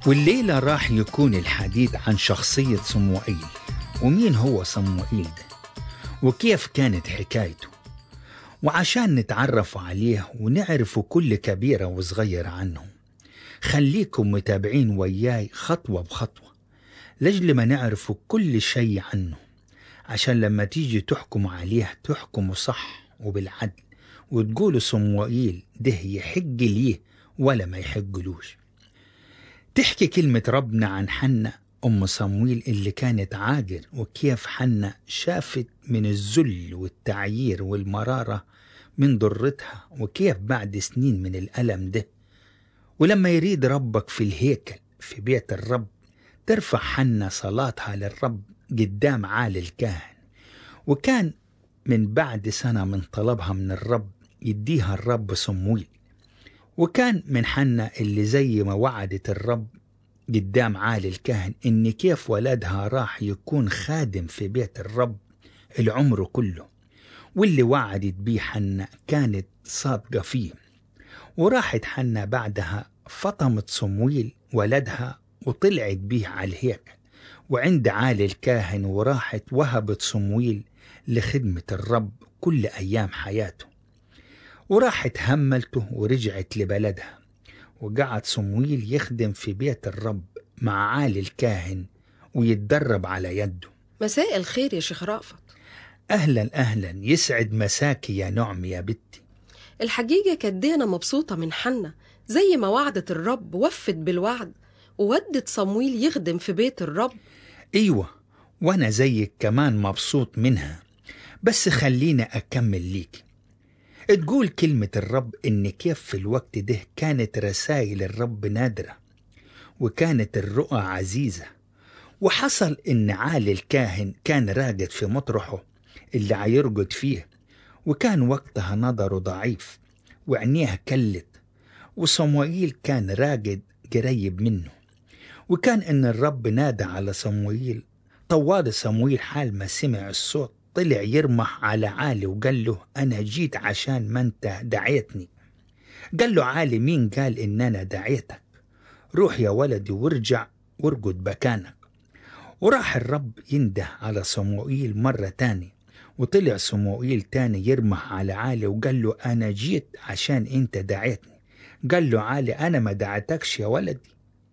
والليلة راح يكون الحديث عن شخصية صموئيل ومين هو صموئيل ده وكيف كانت حكايته وعشان نتعرف عليه ونعرف كل كبيرة وصغيرة عنه خليكم متابعين وياي خطوة بخطوة لجل ما نعرف كل شيء عنه عشان لما تيجي تحكموا عليه تحكموا صح وبالعدل وتقولوا صموئيل ده يحق ليه ولا ما يحقلوش تحكي كلمة ربنا عن حنة أم صمويل اللي كانت عاجر وكيف حنة شافت من الذل والتعيير والمرارة من ضرتها وكيف بعد سنين من الألم ده ولما يريد ربك في الهيكل في بيت الرب ترفع حنة صلاتها للرب قدام عالي الكاهن وكان من بعد سنة من طلبها من الرب يديها الرب صمويل وكان من حنة اللي زي ما وعدت الرب قدام عالي الكاهن إن كيف ولدها راح يكون خادم في بيت الرب العمر كله واللي وعدت بيه حنة كانت صادقة فيه وراحت حنة بعدها فطمت صمويل ولدها وطلعت بيه على الهيكل وعند عالي الكاهن وراحت وهبت صمويل لخدمة الرب كل أيام حياته وراحت هملته ورجعت لبلدها وقعد صمويل يخدم في بيت الرب مع عالي الكاهن ويتدرب على يده مساء الخير يا شيخ رأفت أهلا أهلا يسعد مساكي يا نعم يا بنتي الحقيقة كدينا مبسوطة من حنة زي ما وعدت الرب وفت بالوعد وودت صمويل يخدم في بيت الرب أيوة وأنا زيك كمان مبسوط منها بس خلينا أكمل ليك تقول كلمة الرب إن كيف في الوقت ده كانت رسائل الرب نادرة وكانت الرؤى عزيزة وحصل إن عالي الكاهن كان راقد في مطرحه اللي عيرقد فيه وكان وقتها نظره ضعيف وعينيه كلت وصموئيل كان راقد قريب منه وكان إن الرب نادى على صموئيل طوال صموئيل حال ما سمع الصوت طلع يرمح على عالي وقال له أنا جيت عشان ما أنت دعيتني قال له عالي مين قال إن أنا دعيتك روح يا ولدي وارجع وارقد مكانك وراح الرب ينده على صموئيل مرة تاني وطلع صموئيل تاني يرمح على عالي وقال له أنا جيت عشان أنت دعيتني قال له عالي أنا ما دعتكش يا ولدي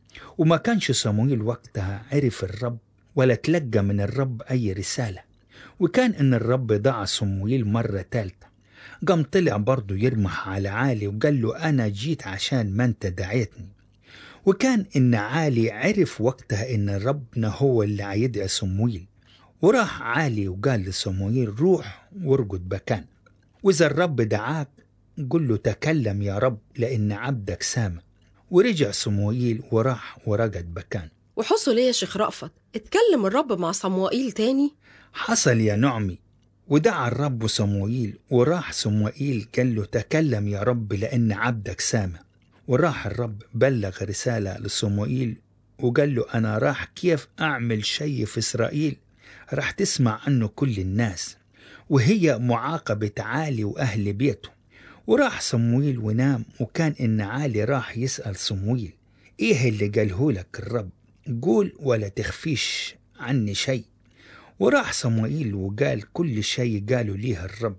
وما كانش صموئيل وقتها عرف الرب ولا تلقى من الرب أي رسالة وكان إن الرب دعا صموئيل مرة تالتة قام طلع برضه يرمح على عالي وقال له أنا جيت عشان ما أنت دعيتني وكان إن عالي عرف وقتها إن ربنا هو اللي عيدعي صمويل وراح عالي وقال لصموئيل روح وارقد بكان وإذا الرب دعاك قل له تكلم يا رب لأن عبدك سامع ورجع صموئيل وراح ورقد بكان وحصل ايه يا شيخ رأفت اتكلم الرب مع صموئيل تاني حصل يا نعمي ودعا الرب صموئيل وراح صموئيل قال له تكلم يا رب لأن عبدك سامع وراح الرب بلغ رسالة لصموئيل وقال له أنا راح كيف أعمل شيء في إسرائيل راح تسمع عنه كل الناس وهي معاقبة عالي وأهل بيته وراح صمويل ونام وكان إن عالي راح يسأل صمويل إيه اللي قاله لك الرب قول ولا تخفيش عني شيء وراح صموئيل وقال كل شيء قالوا ليه الرب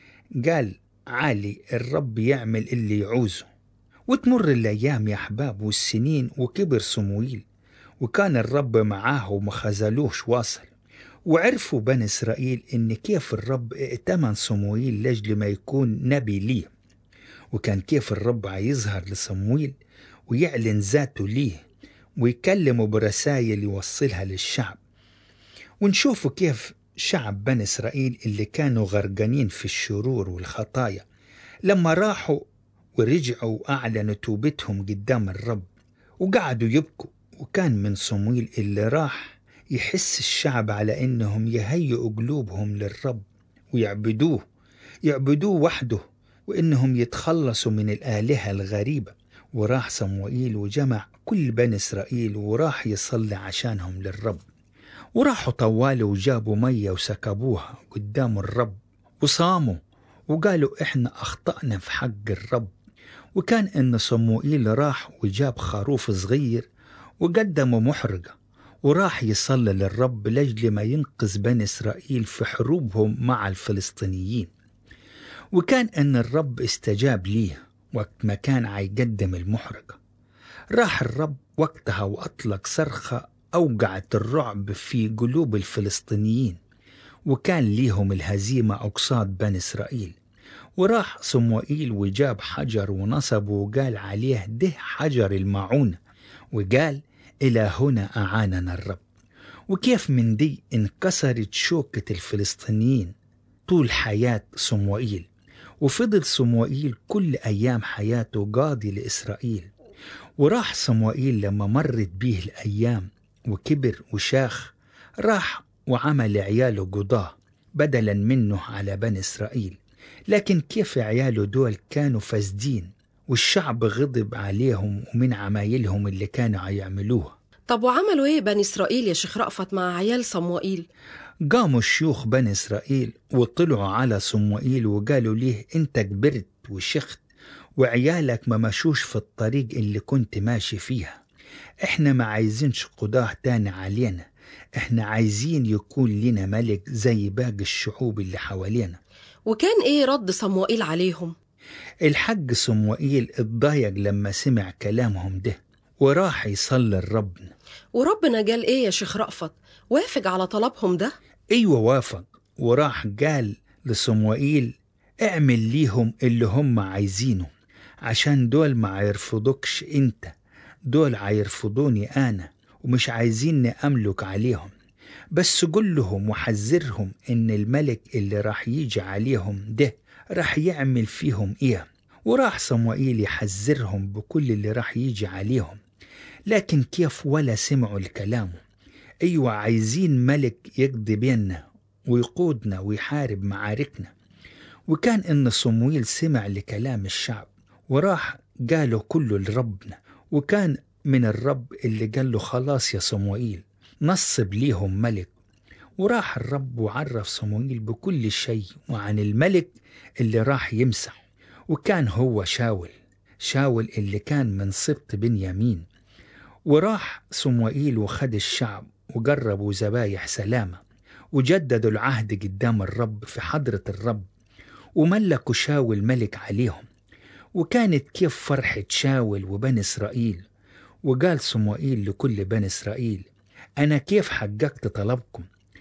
قال عالي الرب يعمل اللي يعوزه وتمر الأيام يا أحباب والسنين وكبر صموئيل وكان الرب معاه وما خذلوش واصل وعرفوا بني إسرائيل إن كيف الرب ائتمن صموئيل لأجل ما يكون نبي ليه وكان كيف الرب عايظهر لصموئيل ويعلن ذاته ليه ويكلمه برسائل يوصلها للشعب ونشوفوا كيف شعب بني إسرائيل اللي كانوا غرقانين في الشرور والخطايا لما راحوا ورجعوا وأعلنوا توبتهم قدام الرب وقعدوا يبكوا وكان من صمويل اللي راح يحس الشعب على إنهم يهيئوا قلوبهم للرب ويعبدوه يعبدوه وحده وإنهم يتخلصوا من الآلهة الغريبة وراح صموئيل وجمع كل بني إسرائيل وراح يصلي عشانهم للرب وراحوا طوال وجابوا مية وسكبوها قدام الرب وصاموا وقالوا إحنا أخطأنا في حق الرب وكان إن صموئيل راح وجاب خروف صغير وقدموا محرقة وراح يصلي للرب لأجل ما ينقذ بني إسرائيل في حروبهم مع الفلسطينيين وكان أن الرب استجاب ليه وقت ما كان عيقدم المحرقة راح الرب وقتها وأطلق صرخة أوقعت الرعب في قلوب الفلسطينيين وكان ليهم الهزيمة أقصاد بني إسرائيل وراح صموئيل وجاب حجر ونصبه وقال عليه ده حجر المعونة وقال إلى هنا أعاننا الرب وكيف من دي انكسرت شوكة الفلسطينيين طول حياة صموئيل وفضل صموئيل كل أيام حياته قاضي لإسرائيل وراح صموئيل لما مرت بيه الأيام وكبر وشاخ راح وعمل عياله قضاة بدلا منه على بني إسرائيل لكن كيف عياله دول كانوا فاسدين والشعب غضب عليهم ومن عمايلهم اللي كانوا يعملوها طب وعملوا ايه بني اسرائيل يا شيخ رأفت مع عيال صموئيل قاموا شيوخ بني إسرائيل وطلعوا على صموئيل وقالوا ليه أنت كبرت وشخت وعيالك ما مشوش في الطريق اللي كنت ماشي فيها احنا ما عايزينش قضاه تاني علينا احنا عايزين يكون لنا ملك زي باقي الشعوب اللي حوالينا وكان ايه رد صموئيل عليهم الحج صموئيل اتضايق لما سمع كلامهم ده وراح يصلي لربنا وربنا قال ايه يا شيخ رأفت وافق على طلبهم ده ايوه وافق وراح قال لصموئيل اعمل ليهم اللي هم عايزينه عشان دول ما عيرفضوكش انت دول عيرفضوني انا ومش عايزيني املك عليهم بس قل لهم وحذرهم ان الملك اللي راح يجي عليهم ده راح يعمل فيهم ايه وراح صموئيل يحذرهم بكل اللي راح يجي عليهم لكن كيف ولا سمعوا الكلام ايوه عايزين ملك يقضي بيننا ويقودنا ويحارب معاركنا وكان ان صمويل سمع لكلام الشعب وراح قاله كله لربنا وكان من الرب اللي قال له خلاص يا صموئيل نصب ليهم ملك وراح الرب وعرف صموئيل بكل شيء وعن الملك اللي راح يمسح وكان هو شاول شاول اللي كان من سبط بنيامين وراح صموئيل وخد الشعب وقربوا ذبايح سلامة وجددوا العهد قدام الرب في حضرة الرب وملكوا شاول ملك عليهم وكانت كيف فرحة شاول وبني إسرائيل وقال صموئيل لكل بني إسرائيل أنا كيف حققت طلبكم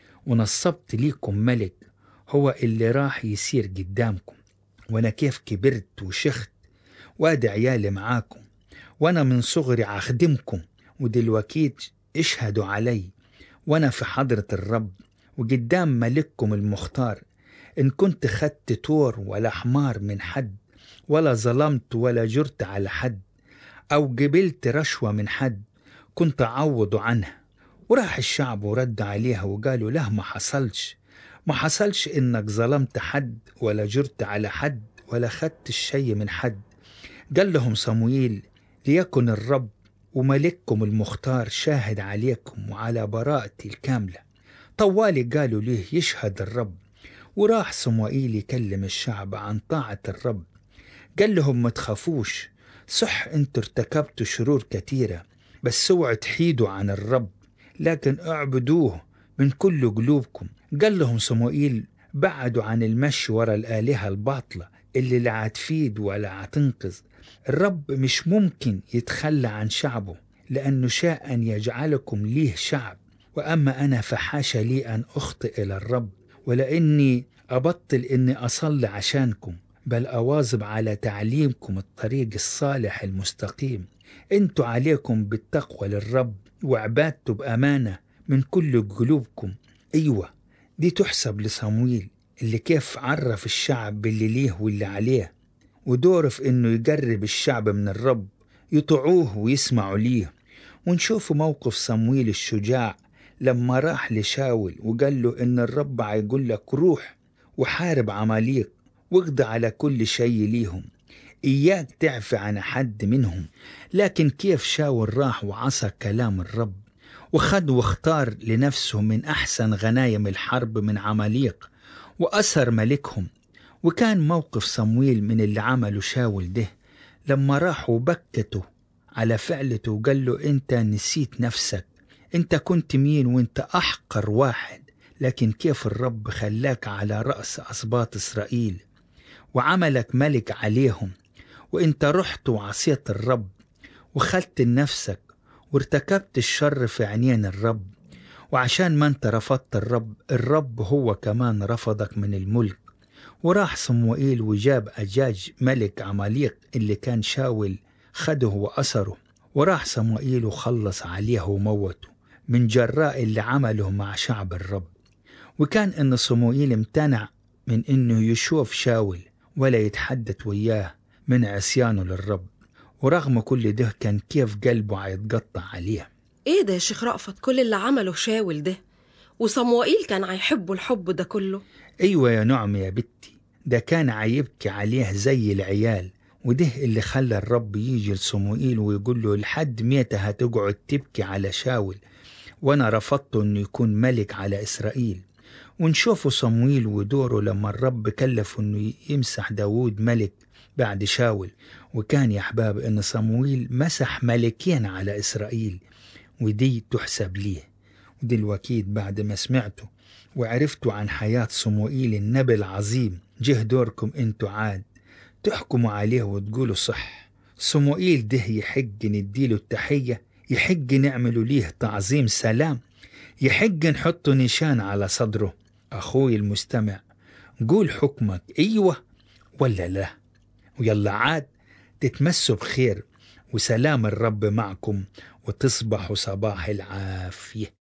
ونصبت ليكم ملك هو اللي راح يسير قدامكم وأنا كيف كبرت وشخت وادي عيالي معاكم وأنا من صغري أخدمكم ودلوقتي اشهدوا علي وأنا في حضرة الرب وقدام ملككم المختار إن كنت خدت تور ولا حمار من حد ولا ظلمت ولا جرت على حد أو قبلت رشوة من حد كنت أعوض عنها وراح الشعب ورد عليها وقالوا له ما حصلش ما حصلش إنك ظلمت حد ولا جرت على حد ولا خدت الشي من حد قال لهم صمويل ليكن الرب وملككم المختار شاهد عليكم وعلى براءتي الكاملة طوالي قالوا ليه يشهد الرب وراح صموئيل يكلم الشعب عن طاعة الرب قال لهم ما تخافوش صح انتوا ارتكبتوا شرور كثيرة بس اوعوا تحيدوا عن الرب لكن اعبدوه من كل قلوبكم قال لهم صموئيل بعدوا عن المشي ورا الآلهة الباطلة اللي لا هتفيد ولا هتنقذ الرب مش ممكن يتخلى عن شعبه لأنه شاء أن يجعلكم ليه شعب وأما أنا فحاشا لي أن أخطئ إلى الرب ولاني ابطل اني اصلي عشانكم بل اواظب على تعليمكم الطريق الصالح المستقيم انتوا عليكم بالتقوى للرب وعبادته بامانه من كل قلوبكم ايوه دي تحسب لصمويل اللي كيف عرف الشعب باللي ليه واللي عليه ودوره في انه يقرب الشعب من الرب يطيعوه ويسمعوا ليه ونشوف موقف صمويل الشجاع لما راح لشاول وقال له إن الرب هيقول لك روح وحارب عماليق واقضي على كل شيء ليهم إياك تعفي عن حد منهم لكن كيف شاول راح وعصى كلام الرب وخد واختار لنفسه من أحسن غنايم الحرب من عماليق وأسر ملكهم وكان موقف صمويل من اللي عمله شاول ده لما راحوا بكتوا على فعلته وقال له أنت نسيت نفسك أنت كنت مين وأنت أحقر واحد لكن كيف الرب خلاك على رأس أسباط إسرائيل وعملك ملك عليهم وأنت رحت وعصيت الرب وخلت لنفسك وارتكبت الشر في عينين الرب وعشان ما انت رفضت الرب الرب هو كمان رفضك من الملك وراح صموئيل وجاب أجاج ملك عماليق اللي كان شاول خده وأسره وراح صموئيل وخلص عليه وموته من جراء اللي عمله مع شعب الرب وكان إن صموئيل امتنع من إنه يشوف شاول ولا يتحدث وياه من عصيانه للرب ورغم كل ده كان كيف قلبه هيتقطع عليه ايه ده يا شيخ رأفت كل اللي عمله شاول ده وصموئيل كان هيحبه الحب ده كله أيوة يا نعم يا بنتي ده كان عيبكي عليه زي العيال وده اللي خلى الرب يجي لصموئيل ويقول له لحد متى هتقعد تبكي على شاول وانا رفضته انه يكون ملك على اسرائيل ونشوفه صمويل ودوره لما الرب كلفه انه يمسح داوود ملك بعد شاول وكان يا احباب ان صمويل مسح ملكين على اسرائيل ودي تحسب ليه ودلوقتي بعد ما سمعته وعرفتوا عن حياة صموئيل النبي العظيم جه دوركم انتوا عاد تحكموا عليه وتقولوا صح صموئيل ده يحق نديله التحية يحق نعملوا ليه تعظيم سلام يحق نحط نشان على صدره أخوي المستمع قول حكمك أيوة ولا لا ويلا عاد تتمسوا بخير وسلام الرب معكم وتصبحوا صباح العافيه